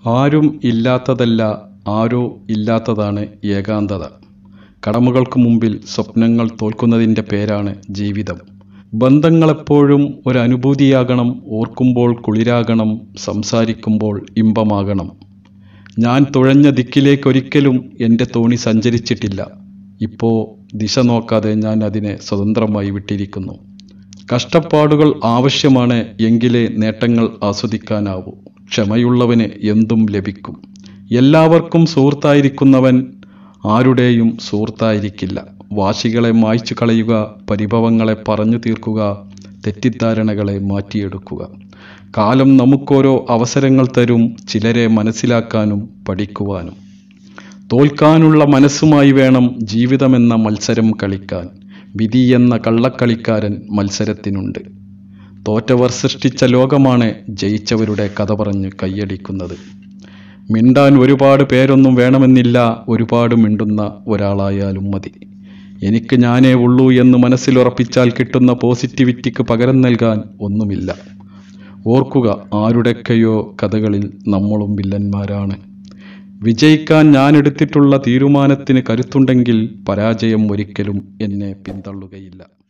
ആരും ഇല്ലാത്തതല്ല ആരോ ഇല്ലാത്തതാണ് ഏകാന്തത കടമകൾക്ക് മുമ്പിൽ സ്വപ്നങ്ങൾ തോൽക്കുന്നതിൻ്റെ പേരാണ് ജീവിതം ബന്ധങ്ങളെപ്പോഴും ഒരനുഭൂതിയാകണം ഓർക്കുമ്പോൾ കുളിരാകണം സംസാരിക്കുമ്പോൾ ഇമ്പമാകണം ഞാൻ തുഴഞ്ഞ ദിക്കിലേക്കൊരിക്കലും എൻ്റെ തോണി സഞ്ചരിച്ചിട്ടില്ല ഇപ്പോൾ ദിശ നോക്കാതെ ഞാൻ അതിനെ സ്വതന്ത്രമായി വിട്ടിരിക്കുന്നു കഷ്ടപ്പാടുകൾ ആവശ്യമാണ് എങ്കിലേ നേട്ടങ്ങൾ ആസ്വദിക്കാനാവൂ ക്ഷമയുള്ളവന് എന്തും ലഭിക്കും എല്ലാവർക്കും സുഹൃത്തായിരിക്കുന്നവൻ ആരുടെയും സുഹൃത്തായിരിക്കില്ല വാശികളെ മായ്ച്ചു കളയുക പരിഭവങ്ങളെ പറഞ്ഞു തീർക്കുക തെറ്റിദ്ധാരണകളെ മാറ്റിയെടുക്കുക കാലം നമുക്കോരോ അവസരങ്ങൾ തരും ചിലരെ മനസ്സിലാക്കാനും പഠിക്കുവാനും തോൽക്കാനുള്ള മനസ്സുമായി വേണം ജീവിതമെന്ന മത്സരം കളിക്കാൻ വിധി എന്ന കള്ളക്കളിക്കാരൻ മത്സരത്തിനുണ്ട് തോറ്റവർ സൃഷ്ടിച്ച ലോകമാണ് ജയിച്ചവരുടെ കഥ പറഞ്ഞ് കൈയടിക്കുന്നത് മിണ്ടാൻ ഒരുപാട് പേരൊന്നും വേണമെന്നില്ല ഒരുപാട് മിണ്ടുന്ന ഒരാളായാലും മതി എനിക്ക് ഞാനേ ഉള്ളൂ എന്ന് മനസ്സിലുറപ്പിച്ചാൽ കിട്ടുന്ന പോസിറ്റിവിറ്റിക്ക് പകരം നൽകാൻ ഒന്നുമില്ല ഓർക്കുക ആരുടെയൊക്കെയോ കഥകളിൽ നമ്മളും വില്ലന്മാരാണ് വിജയിക്കാൻ ഞാൻ എടുത്തിട്ടുള്ള തീരുമാനത്തിന് കരുത്തുണ്ടെങ്കിൽ പരാജയം ഒരിക്കലും എന്നെ പിന്തള്ളുകയില്ല